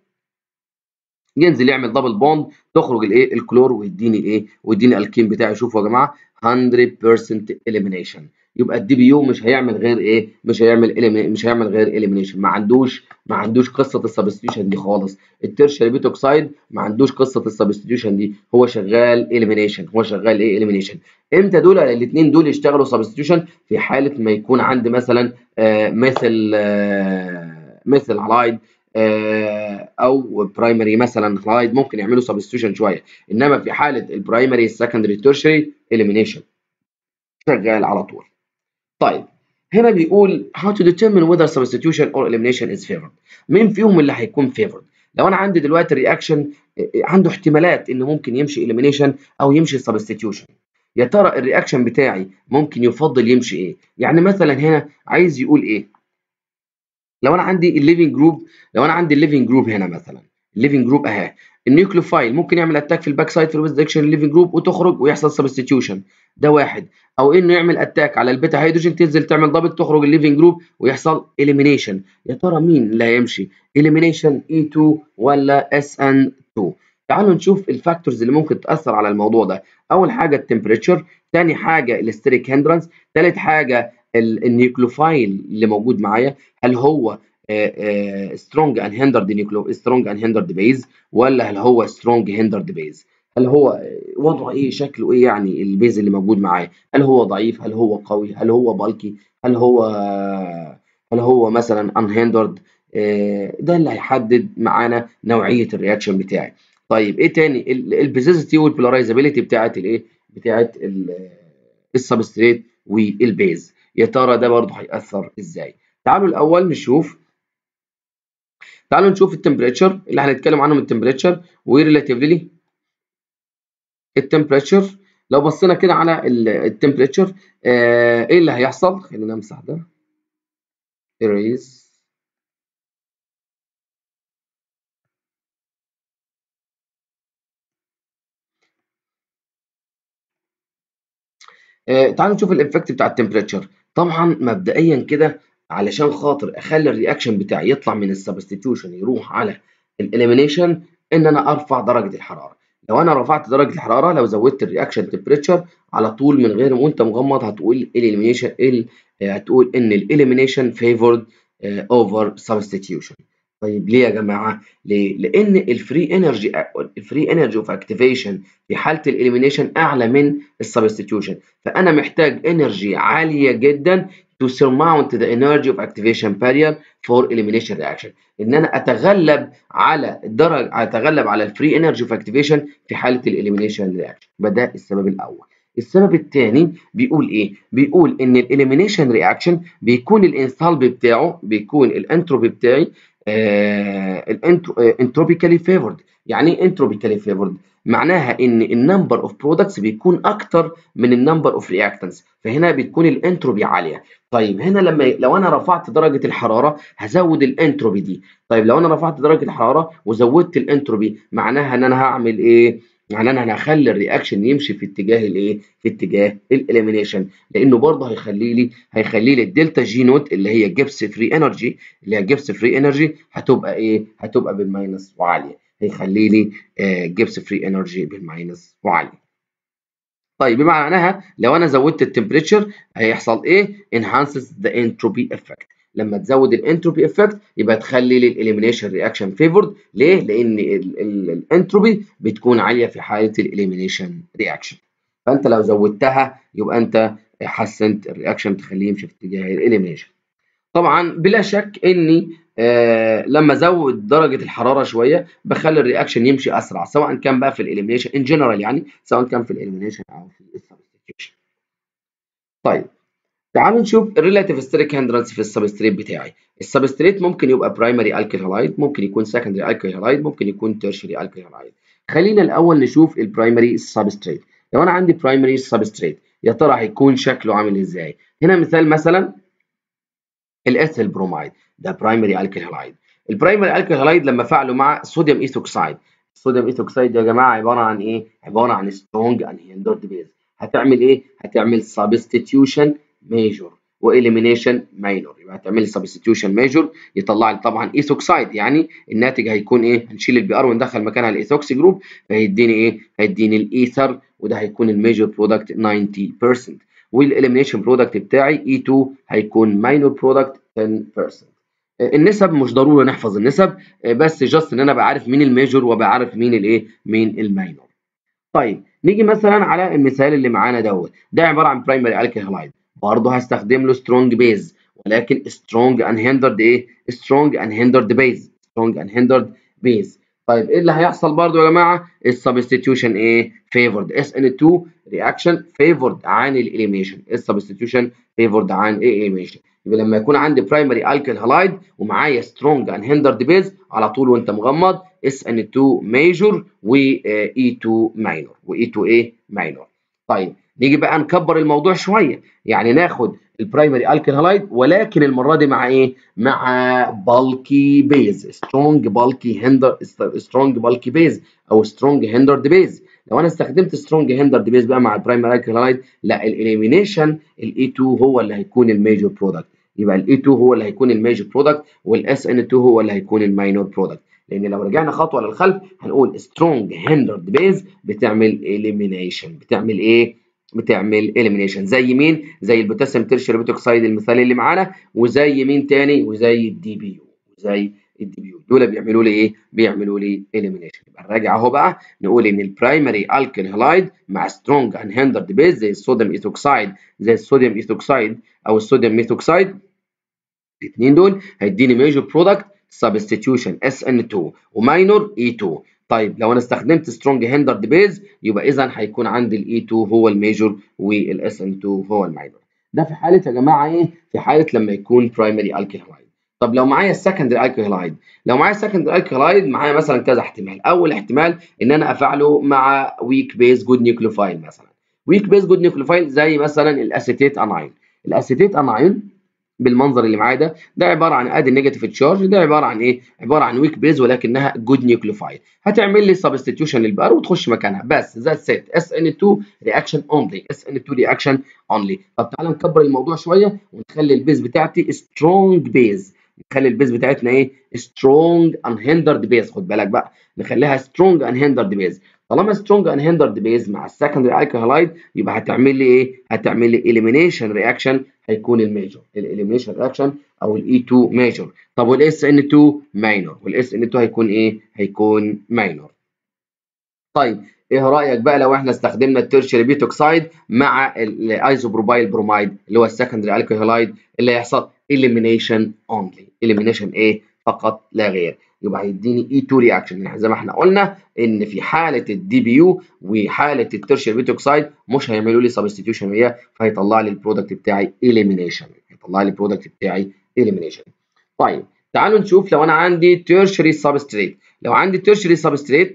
ينزل يعمل دبل بوند تخرج الايه الكلور ويديني الايه ويديني الكين بتاعي شوفوا يا جماعه 100% elimination يبقى الدي بي يو مش هيعمل غير ايه مش هيعمل مش هيعمل غير اليمينيشن ما عندوش ما عندوش قصه السبستيوشن دي خالص التيرشري بيتوكسايد ما عندوش قصه السبستيوشن دي هو شغال اليمينيشن هو شغال ايه اليمينيشن امتى دول الاثنين دول يشتغلوا سبستيوشن في حاله ما يكون عندي مثلا آه مثل آه مثل هلايد آه او برايمري مثلا هلايد ممكن يعملوا سبستيوشن شويه انما في حاله البرايمري السكندري التيرشري اليمينيشن شغال على طول طيب هنا بيقول how to determine whether substitution or elimination is favored مين فيهم اللي هيكون favored لو انا عندي دلوقتي الرياكشن عنده احتمالات انه ممكن يمشي elimination او يمشي substitution يا ترى الرياكشن بتاعي ممكن يفضل يمشي ايه يعني مثلا هنا عايز يقول ايه لو انا عندي الليفنج جروب لو انا عندي الليفنج جروب هنا مثلا الليفنج جروب اهي النيوكليوفايل ممكن يعمل اتاك في الباك سايد في الويست دايركشن الليفنج جروب وتخرج ويحصل سبستيتيوشن ده واحد او انه يعمل اتاك على البيتا هيدروجين تنزل تعمل دبل تخرج الليفنج جروب ويحصل اليمينيشن يا ترى مين اللي هيمشي اليمينيشن E2 ولا SN2 تعالوا نشوف الفاكتورز اللي ممكن تاثر على الموضوع ده اول حاجه التمبريتشر ثاني حاجه الاستريك هندرنس ثالث حاجه النيوكليوفايل اللي موجود معايا هل هو سترونج ان هندرد نيوكليو سترونج ان هندرد بيز ولا هل هو سترونج هندرد بيز هل هو وضعه ايه شكله ايه يعني البيز اللي موجود معاه هل هو ضعيف هل هو قوي هل هو بالكي هل هو هل هو مثلا انهندرد ده اللي هيحدد معانا نوعيه الرياكشن بتاعي طيب ايه تاني البيزيزيتي والبولاريزابيلتي بتاعت الايه بتاعت السبستريت والبيز يا ترى ده برضه هيأثر ازاي تعالوا الاول نشوف تعالوا نشوف التمبريتشر اللي هنتكلم عنهم التمبريتشر وريلاتيفلي التمبريتشر لو بصينا كده على التمبريتشر آه ايه اللي هيحصل خلينا امسح ده erase آه تعالوا نشوف الافكت بتاع التمبريتشر طبعا مبدئيا كده علشان خاطر اخلي الرياكشن بتاعي يطلع من السبستيتيوشن يروح على الاليمينيشن ان انا ارفع درجه الحراره لو انا رفعت درجه الحراره لو زودت الرياكشن تمبريتشر على طول من غير وانت مغمض هتقول الاليمينيشن هتقول ان الاليمينيشن فيفورد اوفر سبستيتيوشن طيب ليه يا جماعه ليه لان الفري انرجي الفري انرجي اوف اكتيفيشن في حاله الاليمينيشن اعلى من السبستيتيوشن فانا محتاج انرجي عاليه جدا to surmount the energy of activation barrier for elimination reaction ان انا اتغلب على الدرجه اتغلب على الفري انرجي اوف اكتيفيشن في حاله الاليمينيشن رياكشن يبقى ده السبب الاول السبب الثاني بيقول ايه بيقول ان الاليمينيشن رياكشن بيكون الانثالبي بتاعه بيكون الانتروبي بتاعي الانتروبيكالي فيفورد يعني ايه انتروبيكالي فيفورد معناها ان النمبر اوف برودكتس بيكون اكتر من النمبر اوف رياكتنتس فهنا بتكون الانتروبي عاليه طيب هنا لما لو انا رفعت درجه الحراره هزود الانتروبي دي طيب لو انا رفعت درجه الحراره وزودت الانتروبي معناها ان انا هعمل ايه معناه ان انا هخلي الرياكشن يمشي في اتجاه الايه في اتجاه الاليمينيشن لانه برضه هيخلي لي هيخلي لي الدلتا جي نوت اللي هي جيبس فري انرجي اللي هي جيبس فري انرجي هتبقى ايه هتبقى بالماينس وعاليه هيخلي لي آه جيبس فري انرجي بالماينس وعاليه طيب بمعنى معناها لو انا زودت التمبريتشر هيحصل ايه enhances the entropy effect لما تزود الانتروبي افكت يبقى تخلي لي الاليمينيشن رياكشن فيفورد ليه لان الانتروبي بتكون عاليه في حاله الاليمينيشن رياكشن فانت لو زودتها يبقى انت حسنت الرياكشن تخليه يمشي في اتجاه الاليمينيشن طبعا بلا شك اني آه لما ازود درجه الحراره شويه بخلي الرياكشن يمشي اسرع سواء كان بقى في الاليمينيشن ان جنرال يعني سواء كان في الاليمينيشن او في السبستيتيوشن طيب تعالوا نشوف الريلاتيف ستريك هندرنس في السبستريت بتاعي السبستريت ممكن يبقى برايمري الكيل هالايد ممكن يكون سكندري الكيل هالايد ممكن يكون تيرشري الكيل هالايد خلينا الاول نشوف البرايمري سبستريت لو انا عندي برايمري سبستريت يا ترى هيكون شكله عامل ازاي هنا مثال مثلا الاثيل برومايد ده برايمري الكيل هالايد البرايمري الكيل هالايد لما فعلوا مع صوديوم ايثوكسايد الصوديوم ايثوكسايد يا جماعه عباره عن ايه عباره عن سترونج انهندرد بيز هتعمل ايه هتعمل سبستيتيوشن ميجور واليمينيشن ماينور يبقى هتعمل سبستيوشن ميجور يطلع لي طبعا ايثوكسايد يعني الناتج هيكون ايه هنشيل البي ار وندخل مكانها الايثوكسي جروب فهيديني ايه هيديني الايثر وده هيكون الميجور برودكت 90% والاليمينيشن برودكت بتاعي اي 2 هيكون ماينور برودكت 10% النسب مش ضروري نحفظ النسب بس جاست ان انا ابقى عارف مين الميجور وابقى عارف مين الايه مين الماينور طيب نيجي مثلا على المثال اللي معانا دوت ده عباره عن برايمري الكيل هالايد برضه هستخدم له سترونج بيز ولكن سترونج انهندرد ايه سترونج انهندرد بيز سترونج انهندرد بيز طيب ايه اللي هيحصل برضه يا جماعه السبستيتيوشن ايه فيفورد اس ان 2 رياكشن فيفورد عن الاليميشن السبستيتيوشن فيفورد عن الاليميشن يبقى لما يكون عندي برايمري الكيل هالايد ومعايا سترونج انهندرد بيز على طول وانت مغمض اس ان 2 ميجور و اي 2 ماينور و اي 2 ايه ماينور طيب نيجي بقى نكبر الموضوع شويه يعني ناخد البرايمري الكيل هالايد ولكن المره دي مع ايه مع بالكي بيز سترونج بالكي هندر سترونج بالكي بيز او سترونج هندرد بيز لو انا استخدمت سترونج هندرد بيز بقى مع البرايمري الكيل هالايد لا الاليمينيشن الاي 2 هو اللي هيكون الميجور برودكت يبقى الاي 2 هو اللي هيكون الميجور برودكت والاس ان 2 هو اللي هيكون الماينور برودكت لان لو رجعنا خطوه للخلف هنقول سترونج هندرد بيز بتعمل اليمينيشن بتعمل ايه بتعمل اليمينيشن زي مين زي البوتاسيوم تيرشري بيتوكسيد المثالي اللي معانا وزي مين تاني وزي الدي بي يو وزي الدي بي يو دول بيعملوا لي ايه بيعملوا لي اليمينيشن يبقى نراجع اهو بقى نقول ان البرايمري الكيل هالايد مع سترونج ان هندرد بيز زي الصوديوم ايثوكسايد زي الصوديوم ايثوكسايد او الصوديوم ميثوكسايد الاثنين دول هيديني ميجور برودكت سبستيتيوشن اس ان 2 وماينور اي 2 طيب لو انا استخدمت سترونج هندرد بيز يبقى اذا هيكون عندي الاي 2 هو الميجور والاس ان 2 هو الماينور ده في حاله يا جماعه ايه في حاله لما يكون برايمري الكيهلايد طب لو معايا السكندري الكيهلايد لو معايا السكندري الكيهلايد معايا مثلا كذا احتمال اول احتمال ان انا افعله مع ويك بيز جود نيوكليوفايل مثلا ويك بيز جود نيوكليوفايل زي مثلا الاسيتيت اناين الاسيتيت اناين بالمنظر اللي معايا ده ده عباره عن ادي نيجاتيف تشارج ده عباره عن ايه عباره عن ويك بيز ولكنها جود نيوكليوفايل هتعمل لي سبستيتيوشن للبار وتخش مكانها بس ذات سيت اس ان 2 رياكشن اونلي اس ان 2 رياكشن اونلي طب تعالى نكبر الموضوع شويه ونخلي البيز بتاعتي سترونج بيز نخلي البيز بتاعتنا ايه سترونج انهندرد بيز خد بالك بقى نخليها سترونج انهندرد بيز طالما سترونج انهندرد بيز مع السكندري الكهلايد يبقى هتعمل لي ايه هتعمل لي اليمينيشن رياكشن هيكون الميجور الاليمينيشن رياكشن او الاي 2 ميجور طب والاس ان 2 ماينور والاس ان 2 هيكون ايه هيكون ماينور طيب ايه رايك بقى لو احنا استخدمنا التيرشري بيتوكسايد مع الايزوبروبايل برومايد اللي هو السكندري الكهلايد اللي هيحصل اليمينيشن اونلي اليمينيشن ايه فقط لا غير يبقى هيديني اي 2 رياكشن زي ما احنا قلنا ان في حاله الدي بي يو وحاله الترشر بيتوكسايد مش هيعملوا لي سبستيتيوشن وياه فهيطلع لي البرودكت بتاعي اليمينيشن هيطلع لي البرودكت بتاعي اليمينيشن طيب تعالوا نشوف لو انا عندي تيرشري سبستريت لو عندي تيرشري سبستريت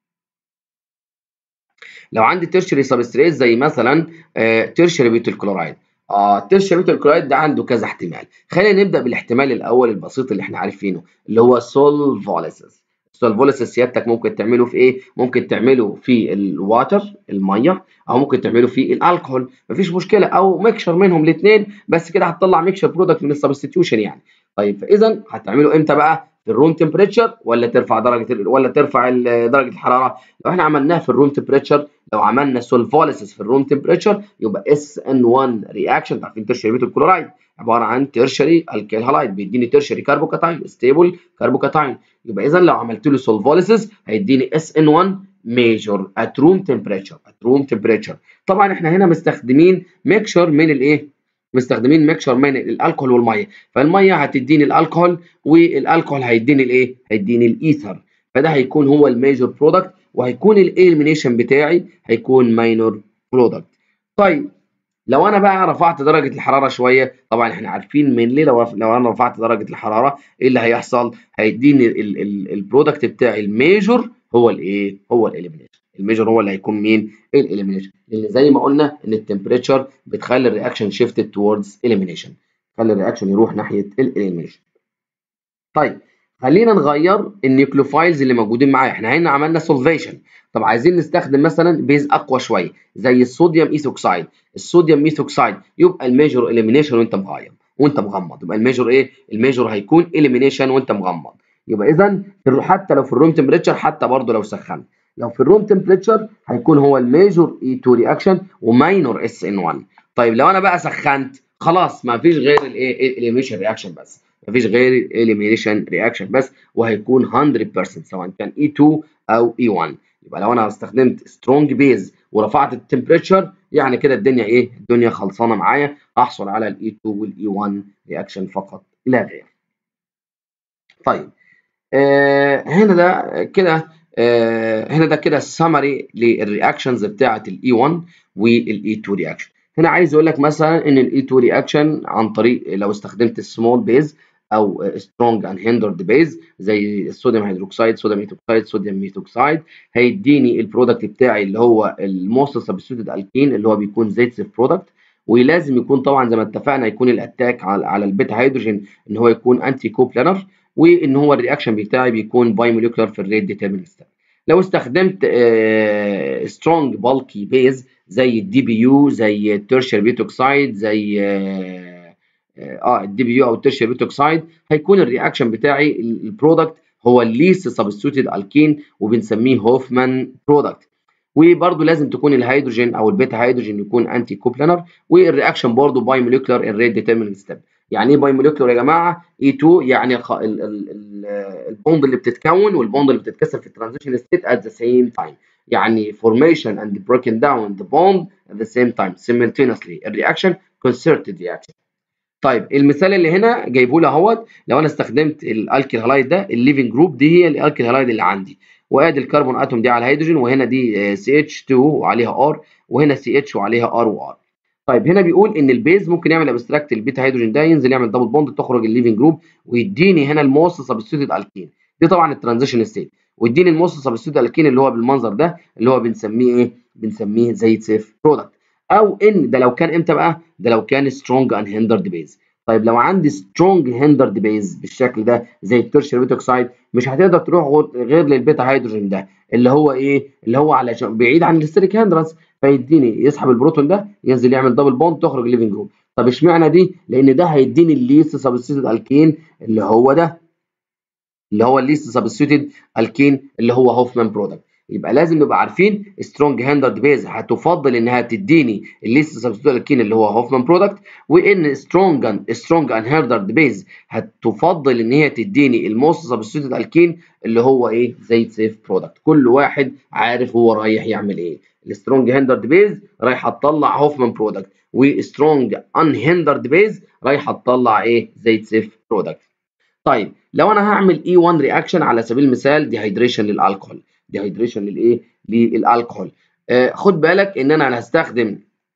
لو عندي تيرشري سبستريت زي مثلا تيرشري بيوتيل كلورايد اه التيرشري بيوتيل كلورايد ده عنده كذا احتمال خلينا نبدا بالاحتمال الاول البسيط اللي احنا عارفينه اللي هو سولفوليسيس السولفوليسيس سيادتك ممكن تعمله في ايه ممكن تعمله في الواتر الميه او ممكن تعمله في الالكحول مفيش مشكله او ميكشر منهم الاثنين بس كده هتطلع ميكشر برودكت من السبستيتيوشن يعني طيب فاذا هتعمله امتى بقى في الروم تمبريتشر ولا ترفع درجه ولا ترفع درجه الحراره لو احنا عملناها في الروم تمبريتشر لو عملنا سولفوليسيس في الروم تمبريتشر يبقى اس ان 1 رياكشن عارفين ترشري بيت الكلورايد عباره عن ترشري الكيل هالايد بيديني ترشري كاربوكاتاين ستيبل كاربوكاتاين يبقى اذا لو عملت له سولفوليسيس هيديني اس ان 1 ميجور ات روم تمبريتشر ات روم تمبريتشر طبعا احنا هنا مستخدمين ميكشر من الايه مستخدمين ميكشر من الالكحول والميه فالميه هتديني الالكحول والالكحول هيديني الايه هيديني الايثر فده هيكون هو الميجور برودكت وهيكون الاليمينيشن بتاعي هيكون ماينور برودكت طيب لو انا بقى رفعت درجه الحراره شويه طبعا احنا عارفين من ليه لو لو انا رفعت درجه الحراره ايه اللي هيحصل هيديني البرودكت بتاعي الميجور هو الايه هو الاليمينيشن الميجور هو اللي هيكون مين الاليمينيشن لان زي ما قلنا ان التمبريتشر بتخلي الرياكشن شيفتد توردز اليمينيشن تخلي الرياكشن يروح ناحيه الاليمينيشن طيب خلينا نغير النيوكليوفايلز اللي موجودين معايا احنا هنا عملنا سولفيشن طب عايزين نستخدم مثلا بيز اقوى شويه زي الصوديوم ايثوكسايد الصوديوم ميثوكسايد يبقى الميجور اليمينيشن وانت مغيب وانت مغمض يبقى الميجور ايه الميجور هيكون اليمينيشن وانت مغمض يبقى اذا حتى لو في الروم تمبريتشر حتى برضه لو سخنت لو في الروم تمبريتشر هيكون هو الميجور اي 2 رياكشن وماينور اس ان 1 طيب لو انا بقى سخنت خلاص ما فيش غير الايه الاليميشن رياكشن بس ما فيش غير الاليميشن رياكشن بس وهيكون 100% سواء كان اي 2 او اي 1 يبقى لو انا استخدمت سترونج بيز ورفعت التمبريتشر يعني كده الدنيا ايه الدنيا خلصانه معايا احصل على الاي 2 والاي 1 رياكشن فقط لا غير طيب آه هنا ده كده آه هنا ده كده السمري للرياكشنز بتاعه الاي 1 والاي 2 رياكشن هنا عايز اقول لك مثلا ان الاي 2 رياكشن عن طريق لو استخدمت السمول بيز او سترونج انهندرد بيز زي الصوديوم هيدروكسيد صوديوم ميثوكسيد صوديوم ميثوكسيد هيديني البرودكت بتاعي اللي هو الموست سبستيوتد الكين اللي هو بيكون زيت سيف برودكت ولازم يكون طبعا زي ما اتفقنا يكون الاتاك على على البيتا هيدروجين ان هو يكون انتي كوبلانر وان هو الرياكشن بتاعي بيكون باي موليكولار في الريت ديترمينست لو استخدمت سترونج بالكي بيز زي الدي بي يو زي الترشر بيوتوكسايد زي اه, آه الدي بي يو او الترشر بيوتوكسايد هيكون الرياكشن بتاعي البرودكت هو الليست سبستيوتد الكين وبنسميه هوفمان برودكت وبرده لازم تكون الهيدروجين او البيتا هيدروجين يكون انتي كوبلانر والرياكشن برده باي موليكولار ان ريت ديترميننج ستيب يعني ايه باي موليكولار يا جماعه اي 2 يعني البوند اللي بتتكون والبوند اللي بتتكسر في الترانزيشن ستيت ات ذا سيم تايم يعني formation and breaking down the bond at the same time simultaneously الرياكشن concerted reaction طيب المثال اللي هنا جايبه له اهوت لو انا استخدمت الالكيل هالايد ده الليفنج جروب دي هي الالكيل هالايد اللي عندي وادي الكربون اتوم دي على الهيدروجين وهنا دي سي اتش 2 وعليها ار وهنا سي اتش وعليها ار وار طيب هنا بيقول ان البيز ممكن يعمل ابستراكت البيتا هيدروجين ده ينزل يعمل دبل بوند تخرج الليفنج جروب ويديني هنا الموست سبستيوتد الكين دي طبعا الترانزيشن ستيت ويديني الموست سبستيوتد الكين اللي هو بالمنظر ده اللي هو بنسميه ايه بنسميه زيت سيف برودكت او ان ده لو كان امتى بقى ده لو كان سترونج ان هندرد بيز طيب لو عندي سترونج هندرد بيز بالشكل ده زي الترشر بيتوكسايد مش هتقدر تروح غير للبيتا هيدروجين ده اللي هو ايه اللي هو على بعيد عن الاستريك هندرنس فيديني يسحب البروتون ده ينزل يعمل دبل بوند تخرج الليفنج جروب طب اشمعنى دي لان ده هيديني الليست سبستيوتد الكين اللي هو ده اللي هو الليست سبستيوتد الكين اللي هو هوفمان برودكت يبقى لازم نبقى عارفين سترونج هاندرد بيز هتفضل انها تديني الليست سبستيوتد الكين اللي هو هوفمان برودكت وان سترونج سترونج انهاردرد بيز هتفضل ان هي تديني الموست سبستيوتد الكين اللي هو ايه زيت سيف برودكت كل واحد عارف هو رايح يعمل ايه السترونج هاندرد بيز رايحه تطلع هوفمان برودكت وسترونج انهندرد بيز رايحه تطلع ايه زيت سيف برودكت طيب لو انا هعمل اي 1 رياكشن على سبيل المثال ديهيدريشن للالكحول ديهيدريشن للايه للالكحول آه خد بالك ان انا هستخدم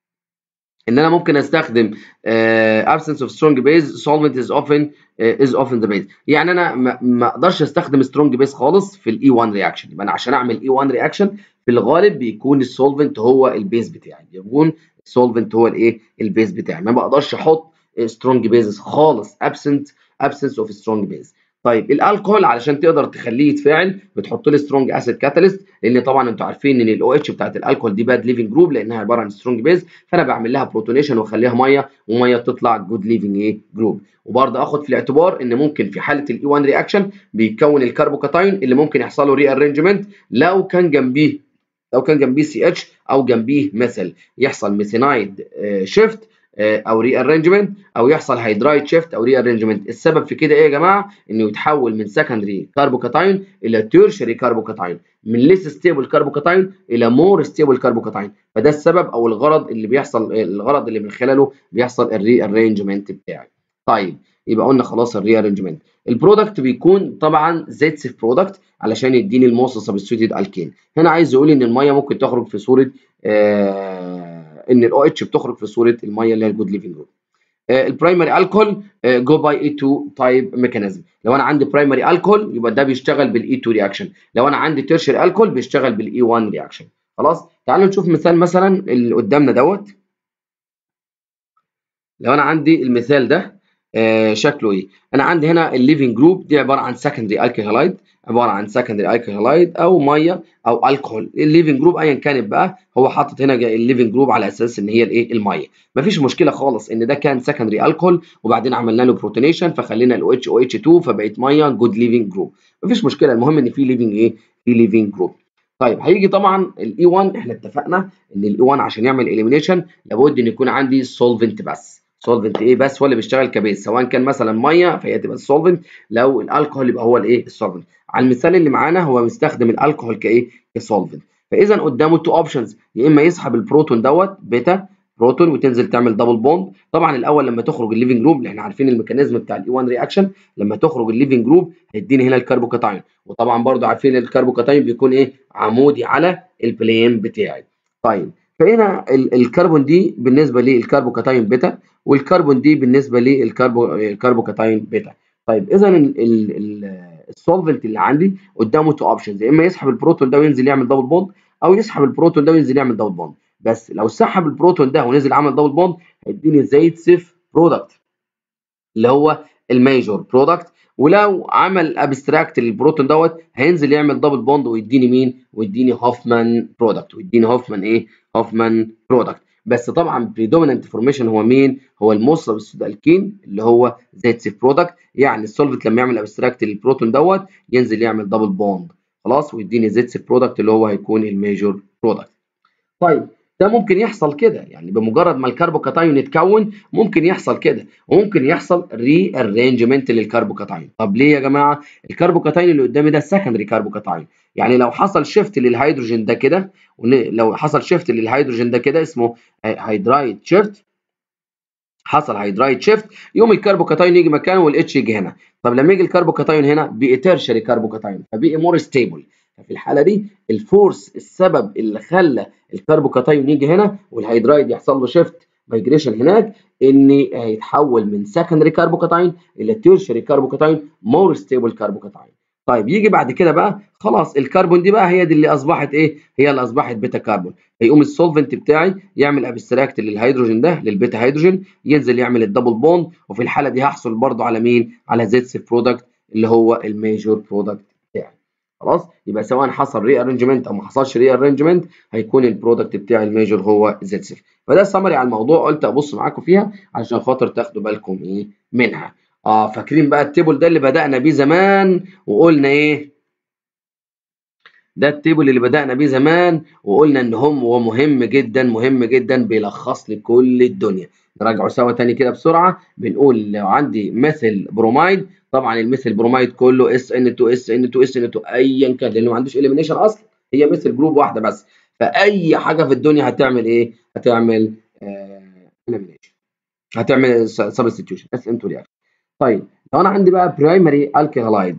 ان انا ممكن استخدم uh, absence of strong base solvent is often uh, is often the base يعني انا ما اقدرش استخدم strong base خالص في الاي 1 رياكشن يبقى انا عشان اعمل اي 1 رياكشن في الغالب بيكون السولفنت هو البيز بتاعي بيكون السولفنت هو الايه البيز بتاعي ما بقدرش احط سترونج بيزز خالص absent absence of strong base طيب الالكحول علشان تقدر تخليه يتفاعل بتحط له سترونج اسيد كاتاليست لان طبعا انتوا عارفين ان الاو اتش بتاعت الالكحول دي باد ليفنج جروب لانها عباره عن سترونج بيز فانا بعمل لها بروتونيشن واخليها ميه وميه تطلع جود ليفنج ايه جروب وبرضه اخد في الاعتبار ان ممكن في حاله الاي 1 رياكشن بيتكون الكربوكاتاين اللي ممكن يحصل له ري ارينجمنت لو كان جنبيه لو كان جنبيه سي اتش او جنبيه مثل يحصل ميثينايد شيفت او ري ارينجمنت او يحصل هيدرايد شيفت او ري ارينجمنت السبب في كده ايه يا جماعه انه يتحول من سكندري كاربوكاتاين الى تيرشري كاربوكاتاين من ليس ستيبل كاربوكاتاين الى مور ستيبل كاربوكاتاين فده السبب او الغرض اللي بيحصل الغرض اللي من خلاله بيحصل الري ارينجمنت بتاعي طيب يبقى قلنا خلاص الري ارينجمنت البرودكت بيكون طبعا زيت سيف برودكت علشان يديني الموست سبستيوتد الكين هنا عايز يقول ان الميه ممكن تخرج في صوره آه ان الاو اتش بتخرج في صوره الميه اللي هي الجود ليفنج جروب البرايمري الكحول جو باي اي 2 تايب ميكانيزم لو انا عندي برايمري الكحول يبقى ده بيشتغل بالاي 2 رياكشن لو انا عندي تيرشري الكحول بيشتغل بالاي 1 رياكشن خلاص تعالوا نشوف مثال مثلا اللي قدامنا دوت لو انا عندي المثال ده آه شكله ايه انا عندي هنا الليفنج جروب دي عباره عن سكندري الكحولايد عباره عن سكندري الكحولايد او ميه او الكحول الليفنج جروب ايا كانت بقى هو حاطط هنا الليفنج جروب على اساس ان هي الايه الميه مفيش مشكله خالص ان ده كان سكندري الكحول وبعدين عملنا له بروتونيشن فخلينا الاو اتش او اتش 2 فبقت ميه جود ليفنج جروب مفيش مشكله المهم ان في ليفنج ايه في ليفنج جروب طيب هيجي طبعا الاي 1 احنا اتفقنا ان الاي 1 عشان يعمل اليمينيشن لابد ان يكون عندي سولفنت بس سولفنت ايه بس هو اللي بيشتغل كبيز سواء كان مثلا ميه فهي تبقى السولفنت لو الالكحول يبقى هو الايه السولفنت على المثال اللي معانا هو مستخدم الالكحول كايه كسولفنت فاذا قدامه تو اوبشنز يا اما يسحب البروتون دوت بيتا بروتون وتنزل تعمل دبل بوند طبعا الاول لما تخرج الليفنج جروب اللي احنا عارفين الميكانيزم بتاع الاي 1 رياكشن لما تخرج الليفنج جروب هيديني هنا الكربوكاتاين وطبعا برضو عارفين الكربوكاتاين بيكون ايه عمودي على البلين بتاعي طيب فهنا الكربون دي بالنسبه للكربوكاتاين بيتا والكربون دي بالنسبه للكربو الكربوكاتاين بيتا طيب اذا السولفنت اللي عندي قدامه تو اوبشنز يا اما يسحب البروتون ده وينزل يعمل دبل بوند او يسحب البروتون ده وينزل يعمل دبل بوند بس لو سحب البروتون ده ونزل عمل دبل بوند هيديني زيتسف برودكت اللي هو الميجور برودكت ولو عمل ابستراكت للبروتون دوت هينزل يعمل دبل بوند ويديني مين؟ ويديني هوفمان برودكت ويديني هوفمان ايه؟ هوفمان برودكت بس طبعا بريدومينانت فورميشن هو مين؟ هو الموصل بالسودالكين اللي هو زيت سيف برودكت يعني السولفنت لما يعمل ابستراكت للبروتون دوت ينزل يعمل دبل بوند خلاص ويديني زيت سيف برودكت اللي هو هيكون الميجور برودكت. طيب ده ممكن يحصل كده يعني بمجرد ما الكربوكاتايون يتكون ممكن يحصل كده وممكن يحصل ري ارينجمنت للكربوكاتايون طب ليه يا جماعه الكربوكاتايون اللي قدامي ده سكندري كربوكاتايون يعني لو حصل شيفت للهيدروجين ده كده لو حصل شيفت للهيدروجين ده كده اسمه هيدرايد شيفت حصل هيدرايد شيفت يوم الكربوكاتايون يجي مكانه والاتش يجي هنا طب لما يجي الكربوكاتايون هنا بقي تيرشري كربوكاتايون فبقي مور ستيبل ففي الحاله دي الفورس السبب اللي خلى الكربوكاتايون يجي هنا والهيدرايد يحصل له شيفت مايجريشن هناك ان هيتحول من سكندري كربوكاتايون الى تيرشري كربوكاتايون مور ستيبل كربوكاتايون طيب يجي بعد كده بقى خلاص الكربون دي بقى هي دي اللي اصبحت ايه هي اللي اصبحت بيتا كربون هيقوم السولفنت بتاعي يعمل ابستراكت للهيدروجين ده للبيتا هيدروجين ينزل يعمل الدبل بوند وفي الحاله دي هحصل برضو على مين على زيت سيف برودكت اللي هو الميجور برودكت بتاعي خلاص يبقى سواء حصل ري ارينجمنت او ما حصلش ري ارينجمنت هيكون البرودكت بتاعي الميجور هو زيت سيف فده سمري على الموضوع قلت ابص معاكم فيها علشان خاطر تاخدوا بالكم ايه منها اه فاكرين بقى التيبل ده اللي بدأنا بيه زمان وقلنا ايه ده التيبل اللي بدأنا بيه زمان وقلنا ان هم هو مهم جدا مهم جدا بيلخص لي كل الدنيا نراجعه سوا تاني كده بسرعه بنقول لو عندي مثل برومايد طبعا المثل برومايد كله اس ان 2 اس ان 2 اس ان 2 ايا كان لانه ما عندوش اليمينيشن اصلا هي مثل جروب واحده بس فاي حاجه في الدنيا هتعمل ايه؟ هتعمل اليمينيشن آه هتعمل سبستيتيوشن اس ان 2 رياكشن طيب لو انا عندي بقى برايمري الكهلايد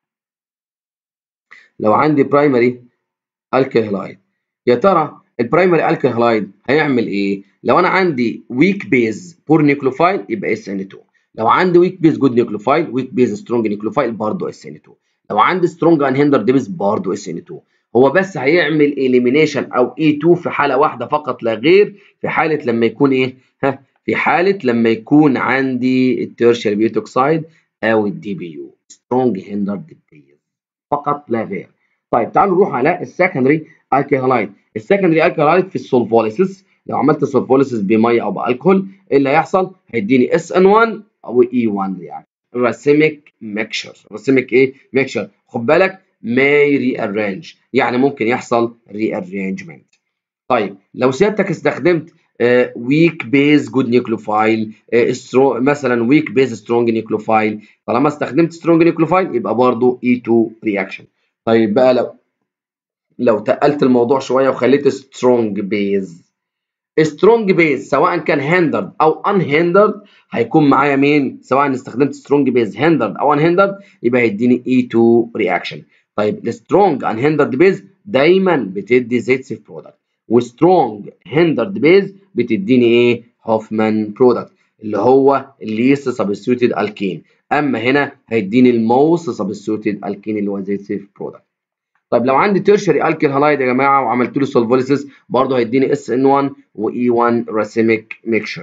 لو عندي برايمري الكهلايد يا ترى البرايمري الكهلايد هيعمل ايه لو انا عندي ويك بيز بور نيوكلوفايل يبقى اس ان 2 لو عندي ويك بيز جود نيوكلوفايل ويك بيز سترونج نيوكلوفايل برضه اس ان 2 لو عندي سترونج انهندرد بيز برضه اس ان 2 هو بس هيعمل اليمينيشن او اي 2 في حاله واحده فقط لا غير في حاله لما يكون ايه ها في حاله لما يكون عندي التيرشري بيوتوكسايد او الدي بي يو سترونج هندرد بيز فقط لا غير طيب تعالوا نروح على السكندري الكهلايد السكندري الكهلايد في السولفوليسيس لو عملت سولفوليسيس بميه او بالكحول ايه اللي هيحصل هيديني اس ان 1 او اي 1 يعني راسيميك ميكشر راسيميك ايه ميكشر خد بالك may rearrange يعني ممكن يحصل rearrangement طيب لو سيادتك استخدمت ويك بيز جود نيوكليوفايل مثلا ويك بيز سترونج نيوكليوفايل طالما استخدمت سترونج نيوكليوفايل يبقى برضه اي 2 رياكشن طيب بقى لو لو تقلت الموضوع شويه وخليت سترونج بيز سترونج بيز سواء كان هندرد او ان هندرد هيكون معايا مين سواء استخدمت سترونج بيز هندرد او ان هندرد يبقى هيديني اي 2 رياكشن طيب السترونج ان هندرد بيز دايما بتدي زيت سيف برودكت وسترونج هندرد بيز بتديني ايه هوفمان برودكت اللي هو الليست سبستيوتد الكين اما هنا هيديني الموست سبستيوتد الكين اللي هو زيت سيف برودكت طيب لو عندي تيرشري الكيل هالايد يا جماعه وعملت له سولفوليسيس برضه هيديني اس ان 1 واي 1 راسيميك ميكشر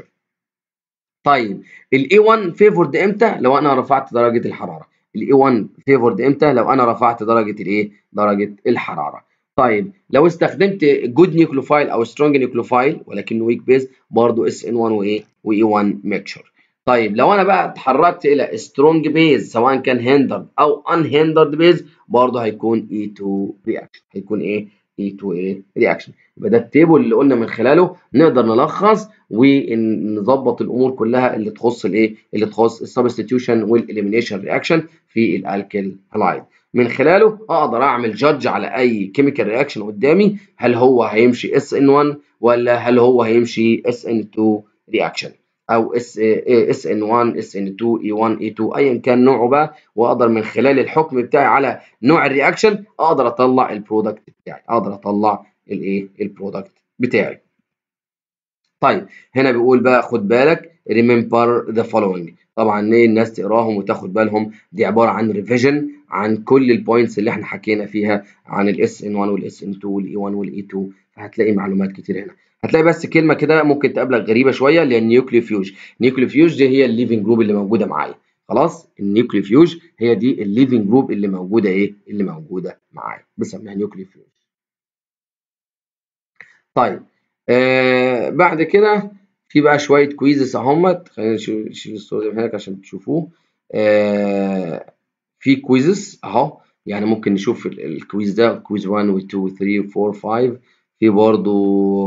طيب الاي 1 فيفورد امتى لو انا رفعت درجه الحراره الاي 1 فيفورد امتى لو انا رفعت درجه الايه درجه الحراره طيب لو استخدمت جود نيوكليوفايل او سترونج نيوكليوفايل ولكن ويك بيز برضه اس ان 1 وايه واي 1 ميكشر طيب لو انا بقى اتحركت الى سترونج بيز سواء كان هندرد او ان هندرد بيز برضه هيكون اي 2 رياكشن هيكون ايه اي 2 ايه رياكشن يبقى ده التيبل اللي قلنا من خلاله نقدر نلخص ونظبط الامور كلها اللي تخص الايه اللي تخص السبستيتيوشن والاليمينيشن رياكشن في الالكيل هالايد من خلاله اقدر اعمل جادج على اي كيميكال رياكشن قدامي هل هو هيمشي اس ان 1 ولا هل هو هيمشي اس ان 2 رياكشن او اس اس ان 1 اس ان 2 اي 1 اي 2 ايا كان نوعه بقى واقدر من خلال الحكم بتاعي على نوع الرياكشن اقدر اطلع البرودكت بتاعي اقدر اطلع الايه البرودكت بتاعي طيب هنا بيقول بقى خد بالك remember the following طبعا ليه الناس تقراهم وتاخد بالهم دي عباره عن ريفيجن عن كل البوينتس اللي احنا حكينا فيها عن الاس ان 1 والاس ان 2 والاي 1 والاي 2 فهتلاقي معلومات كتير هنا هتلاقي بس كلمه كده ممكن تقابلك غريبه شويه اللي هي النيوكليوفيوج النيوكليوفيوج دي هي الليفنج جروب اللي موجوده معايا خلاص النيوكليوفيوج هي دي الليفنج جروب اللي موجوده ايه اللي موجوده معايا بسميها نيوكليوفيوج طيب آه بعد كده في بقى شويه كويزز اهمت خلينا نشيل الصوره دي هناك عشان تشوفوه آه في كويزز اهو يعني ممكن نشوف الكويز ده كويز 1 و 2 و 3 و 4 و 5 في برضو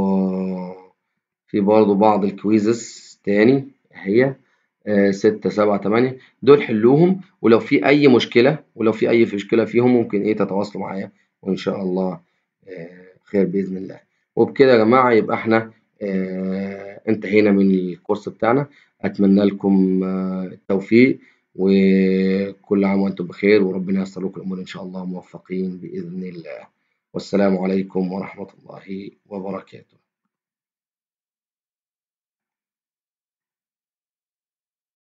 في برضو بعض الكويزز تاني اهي آه ستة سبعة تمانية دول حلوهم ولو في أي مشكلة ولو في أي مشكلة فيهم ممكن إيه تتواصلوا معايا وإن شاء الله آه خير بإذن الله وبكده يا جماعة يبقى إحنا آه انتهينا من الكورس بتاعنا أتمنى لكم التوفيق وكل عام وأنتم بخير وربنا ييسر لكم الأمور إن شاء الله موفقين بإذن الله والسلام عليكم ورحمة الله وبركاته